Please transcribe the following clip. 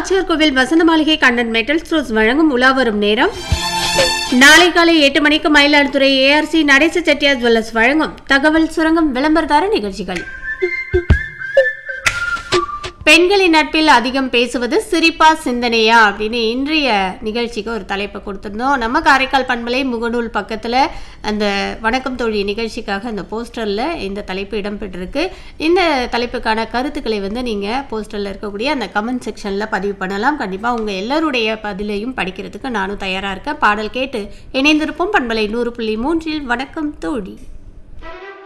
நாச்சியார் கோவில் வசந்த மாளிகை கண்ணன் மெட்டல் ஸ்டோர்ஸ் வழங்கும் உலா வரும் நேரம் நாளை காலை எட்டு மணிக்கு மயிலாடுதுறை ஏஆர்சி நடேச செட்டியார் ஜுவல்லர்ஸ் வழங்கும் தகவல் சுரங்கம் விளம்பரதார நிகழ்ச்சிகள் பெண்களின் நட்பில் அதிகம் பேசுவது சிரிப்பா சிந்தனையா அப்படின்னு இன்றைய நிகழ்ச்சிக்கு ஒரு தலைப்பை கொடுத்துருந்தோம் நம்ம காரைக்கால் பண்பலை முகநூல் பக்கத்தில் அந்த வணக்கம் தோழி நிகழ்ச்சிக்காக அந்த போஸ்டரில் இந்த தலைப்பு இடம்பெற்றிருக்கு இந்த தலைப்புக்கான கருத்துக்களை வந்து நீங்கள் போஸ்டரில் இருக்கக்கூடிய அந்த கமெண்ட் செக்ஷனில் பதிவு பண்ணலாம் கண்டிப்பாக உங்கள் எல்லாருடைய பதிலையும் படிக்கிறதுக்கு நானும் தயாராக இருக்கேன் பாடல் கேட்டு இணைந்திருப்போம் பண்பலை நூறு புள்ளி மூன்றில் வணக்கம் தோழி